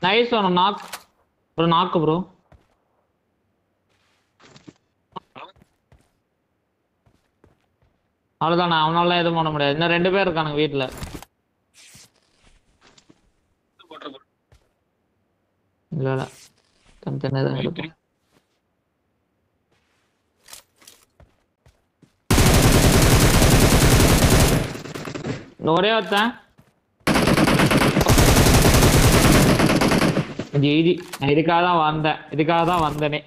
Nice ஒன்று knock bro knock bro அவ்வளோதாண்ணா அவனால எதுவும் பண்ண முடியாது இன்னும் ரெண்டு பேர் இருக்கானுங்க வீட்டில் இல்ல இல்ல தனித்தனியாக தான் எடுப்போம் இந்த ஒரே ஒருத்தன் இது இது நான் இதுக்காக தான் வந்தேன் இதுக்காக தான் வந்தனே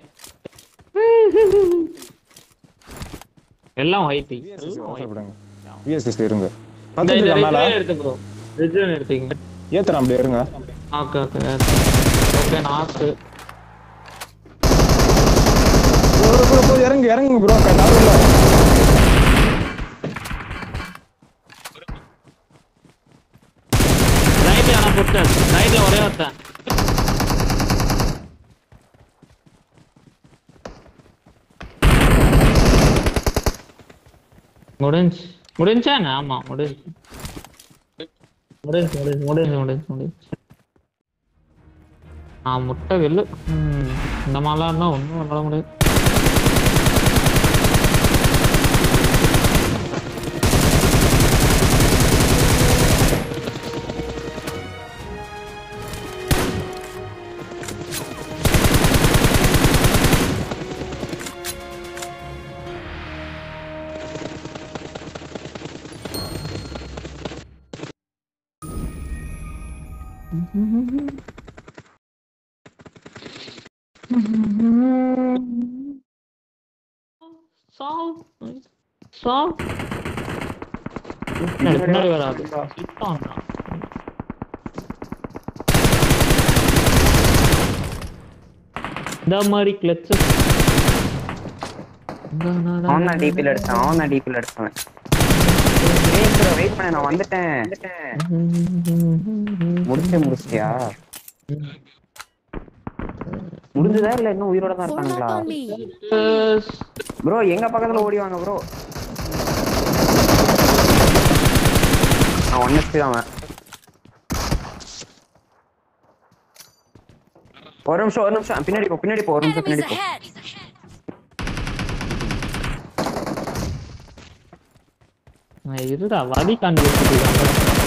எல்லாம் ஒயிட் அவசரப்படுங்க விஎஸ்எஸ் இருங்க இந்த இந்த பக்கத்துல மேல ரிஜுவல் எடுத்து ப்ரோ ரிஜுவல் எடுத்தீங்க ஏத்துறேன் அப்படியே இருங்க okay okay okay knock bro bro bro இறங்கு இறங்குங்க ப்ரோ கட்டாருல ரைட்ல நான் புட்டர் ரைட்ல ஒரே ஒருத்தன் முடிஞ்சு முடிஞ்சா என்ன ஆமா முடிஞ்சு முடிஞ்சு முடிஞ்சு முடிஞ்சு முடிஞ்சு முடிஞ்சு ஆ முட்டை வெள்ளு ம், இந்த மாதிரிலாம் இருந்தா ஒன்றும் பண்ண முடியாது சால் சால் பின்னாடி வராது சுத்தம் தான் இந்த மாதிரி கிளச்சு அவன் தான் டிபில எடுத்தான் அவன் தான் டிபில எடுத்தான் வெயிட் ப்ரோ வெயிட் பண்ண நான் வந்துட்டேன் முடிச்சு முடிச்சிட்டியா முடிஞ்சதா இல்ல இன்னும் உயிரோட தான் Form up இருக்காங்களா on me. ப்ரோ எங்க பக்கத்துல ஓடி வாங்க ப்ரோ நான் ஒன் எஸ்பி தான் அவன். ஒரு நிமிஷம் ஒரு நிமிஷம் பின்னாடி போ பின்னாடி போ ஒரு நிமிஷம் Enemies பின்னாடி போ ahead. இருடா வழி கண்டுபிடிச்சிருக்காங்க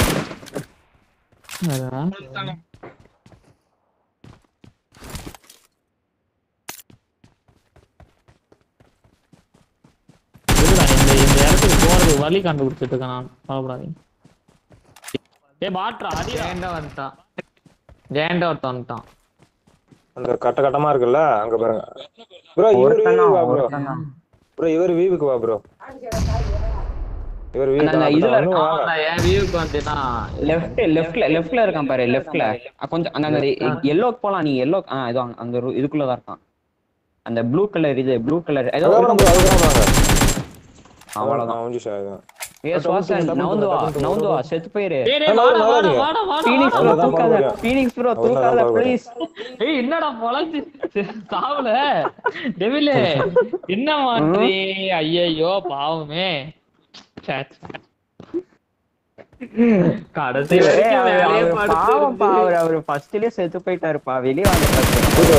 இருடா இந்த இந்த இடத்துக்கு போறது வழி கண்டுபிடிச்சிட்டு இருக்கேன் நான் கவலைப்படாதீங்க ஏ பாட்ரா அடி ஜெயண்டா வந்துட்டான் ஜெயண்டா ஒருத்தன் வந்துட்டான் அந்த கட்ட கட்டமா இருக்குல்ல அங்க பாருங்க ப்ரோ இவர் ஒருத்தனா வா ப்ரோ ஒருத்தனா ப்ரோ இவர் வீவுக்கு வா ப்ரோ இவர் அந்த- அந்த இதுல வீவுக்கு வாங்க ஆமாண்டா, என் வியூக்கு வந்துனா லெஃப்ட் லெஃப்ட்ல லெஃப்ட்ல இருக்கான் பாரு லெஃப்ட்ல கொஞ்சம் அந்த அந்த எல்லோக்கு போலாம் நீ எல்லோ ஆ இது அங்க- அந்த ரு- இதுக்குள்ள தான் இருக்கான் அந்த ப்ளூ கலர் இது ப்ளூ கலர் ஏதோ அதுக்கப்புறம் bro, அதுக்கப்புறம் வாங்க அவ்வளவுதான் அவன் முடிஞ்சு சார் ஏ சுவாசன் நவுந்து வா நவுந்து வா செத்து போயிரு டேய் டேய் வாடா வாடா வாடா வாடா ஃபீனிக்ஸ் ப்ரோ அவ்வளவுதான் தூக்காத பாக்க ஃபீனிக்ஸ் ப்ரோ அவ்வளவுதான் தூக்காத பாக்க ப்ளீஸ் ஏய் என்னடா பொழச்சு சாவல டெவிலே என்ன மாற்றி ஐயையோ பாவமே ச்சே, ச்சே. கடைசி வரைக்கும் வேலையை பாவம் பா பார்த்துட்டு அவர் அவர் ஃபர்ஸ்ட்லயே செத்து போயிட்டாருப்பா வெளிய வாங்க first.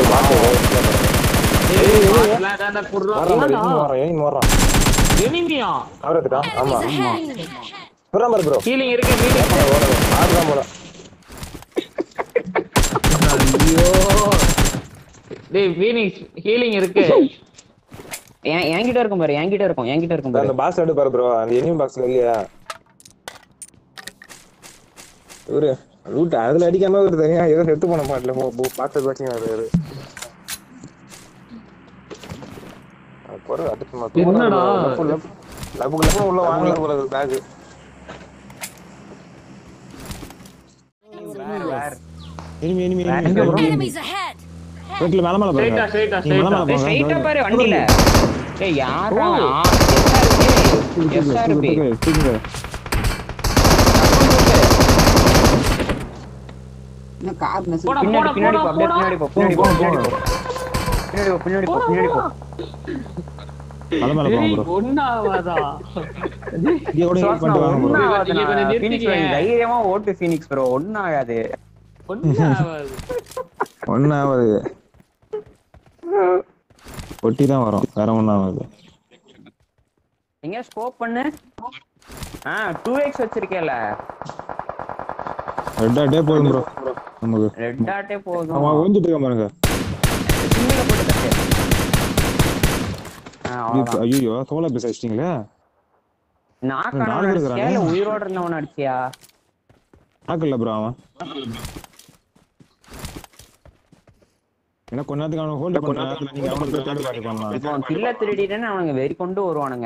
ஏய், பாட்டுலாம் தான்டா குர்ரா. வரான் ஏன்டா? வரான் ஏன் வரான் enemy-யா? அவரதுக்கா ஆமா Enemies ahead. வரான் பாரு ப்ரோ healing இருக்கு healing ஆடுதான் போல ஐயோ டேய் ஃபீனிக்ஸ் ஹீலிங் இருக்கு என் என்கிட்ட இருக்கும் பாரு என்கிட்ட இருக்கும் என்கிட்ட இருக்கும் பாரு அந்த பாக்ஸ் எடு பாரு ப்ரோ அந்த எனிமி பாக்ஸ்ல இல்லையா இவரு லூட் அதுல அடிக்காம ஒரு தனியா ஏதோ செத்து போன மாட்டல பாக்ஸ் பாத்தீங்க அது பொருள் அடுத்து என்னடா? லபு லபு உள்ள வாங்கல போல back enemy enemy enemy Enemies ahead. ரோட்ல மேல மேல ஸ்ட்ரைட்டா பாருங்க ஸ்ட்ரைட்டா நீங்க மேல ஸ்ட்ரைட்டா மேல ஸ்ட்ரைட்டா போங்க பாரு வண்டியில ஏய் யாரா ஓ. எஸ்ஆர்பி எஸ்ஆர்பி என்ன கார் மெசேஜ் போடா பின்னாடி போடா பின்னாடி போடா போ அப்படியே போடா பின்னாடி போ பின்னாடி போ பின்னாடி போ பின்னாடி போ பின்னாடி போ மேல மேல போங்க ப்ரோ ஒன்னாவதா இங்க கூட ஹெல்ப் பண்ணிட்டு வாங்க ப்ரோ ஒண்ணு நீங்க கொஞ்சம் ஆகாது Phoenix bro, நிறுத்திக்கங்க. தைரியமா ஓட்டு ஃபீனிக்ஸ் ப்ரோ ஒன்னும் ஆகாது ஒன்னாவது ஒன்னும் ஆகாது ஒட்டி தான் வரும் வேற ஒன்றும் ஆகாது எங்க ஸ்கோப் பண்ணு ஆ டூ எக்ஸ் வச்சிருக்கேல ரெட் ஆட்டே போதும் ப்ரோ நமக்கு ரெட் டாட்டே போதும் அவன் ஒழிஞ்சிட்டு இருக்கான் பாருங்க சிங்கிள போட்டு தட்டு ஆ, அவ்வளவுதான் ஐயோ சோலா பேச வச்சிட்டீங்களே நாக்கான நாலு பேர் அடிச்சியா இருக்கிறானே. இல்ல உயிரோட இருந்தவன் அடிச்சியா ஆக்கல ப்ரோ அவன் ஏன்னா கொஞ்ச நேரத்துக்கு அவனை ஹோல்ட் பண்ண நேரத்துல நீங்க அவனுக்கு போய் தேடி பார்த்து பண்ணலாம் இப்போ அவன் கில்ல திருடிட்டேன்னு அவனுங்க வெறி கொண்டு வருவானுங்க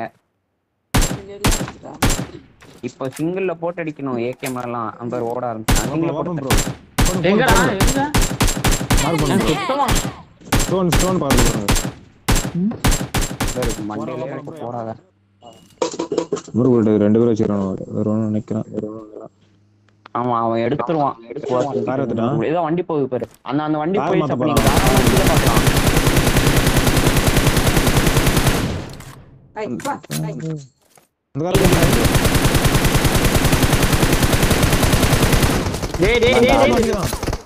இப்போ சிங்கிள்ல போட்டு அடிக்கணும் ஏகே மாதிரிலாம் அந்த ஓட ஆரம்பிச்சான் சிங்கிள்ல ஓப்பன் போட்டு ப்ரோ எங்கடா எங்க மார்க் பண்ணு எனக்கு சுத்தமா ஸ்டோன் ஸ்டோன் பாருங்க பாருங்க மண்டையில எனக்கு போடாத ப்ரோ ரெண்டு பேரும் வச்சிருக்கானு வேற ஒன்று நிற்கிறான் வேற ஒன்று ஆமா அவன் எடுத்துருவான் கார் எடுத்துட்டான். ஏதோ வண்டி போகுது பாரு அந்த அந்த வண்டி கார் போய் மாத்த அப்ப நீங்க போறான். தாராளமா கீழே பார்க்கலாம் ஐய், வா, ஐய். அந்த கார் டேய் டேய் டேய் டேய்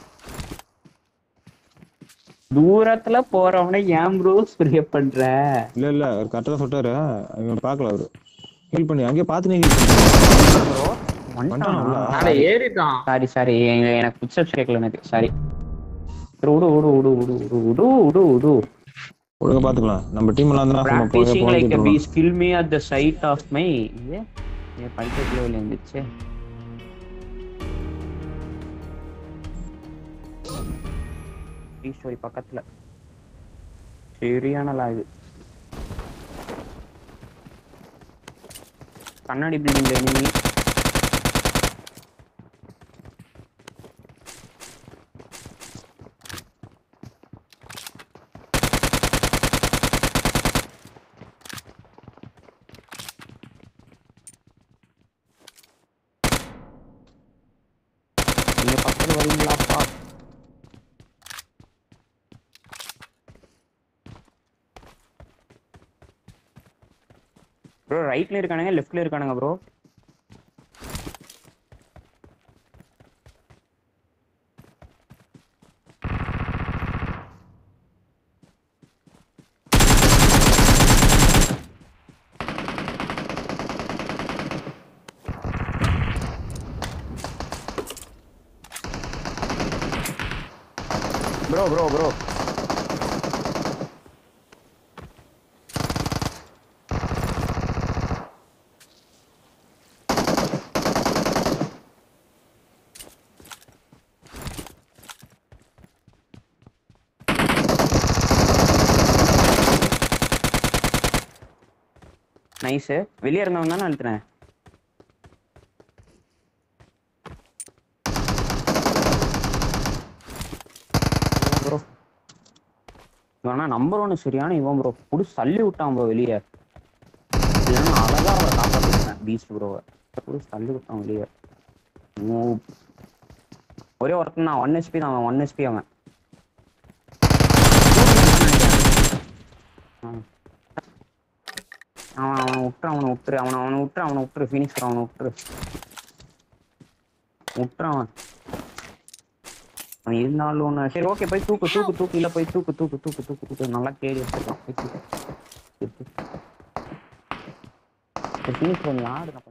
தூரத்துல போறவனை ஏன் ப்ரோ ஸ்ப்ரே பண்ற இல்ல இல்ல அவர் கரெக்டா தான் சொல்லிட்டாரு இவன் பார்க்கல அவரு ஹீல் பண்ணி அங்கேயே பார்த்துனே ஹீல் பண்ணி ப்ரோ வந்துட்டான்ல. அட ஏறிட்டான் சாரி சாரி எனக்கு புட்ஸ்டெப்ஸ் கேட்கல எனக்கு சாரி விடு விடு விடு விடு விடு விடு விடு விடு ஒழுங்கா பாத்துக்கலாம் நம்ம டீம் எல்லாம் இருந்தா நம்ம போய் practicing like a போய் beast kill me at the sight of my இது இது படிக்கட்டு லெவல் இருந்துச்சு ஸ்டோரி பக்கத்துல சரியான லாகு கண்ணாடி பில்டிங்ல enemy நீங்க பக்கத்துல வரீங்களாப்பா ப்ரோ ரைட்ல இருக்கானுங்க லெஃப்ட்ல இருக்கானுங்க bro bro bro bro nice வெளியே இருந்தவன் தானே அழுத்துனேன் ப்ரோ இவனா நம்பர் ஒன்று சரியான இவன் ப்ரோ புடிச்சு தள்ளி விட்டான் ப்ரோ வெளியே இல்லைன்னா அழகா அவரை காப்பாற்றிருப்பேன் பீஸ்ட் ப்ரோவை புடிச்சு தள்ளி விட்டான் வெளியே ஒரே ஒருத்தன் தான் ஒன் ஹெச்பி தான் அவன் ஒன் ஹெச்பி அவன் ஆ. அவன் அவனை விட்டுரு அவனை விட்டுரு அவனை அவனை விட்டுரு அவனை விட்டுரு ஃபினிக்ஸ் அவனை விட்டுரு விட்டுரு அவன் அவன் இருந்தாலும் ஒண்ணு சரி ஓகே போய் தூக்கு தூக்கு தூக்கு இல்ல போய் தூக்கு தூக்கு தூக்கு தூக்கு தூக்கு நல்லா தேடி எடுத்துக்கலாம் போய் தூக்கு. சரி, finish பண்ணி ஆடு நான்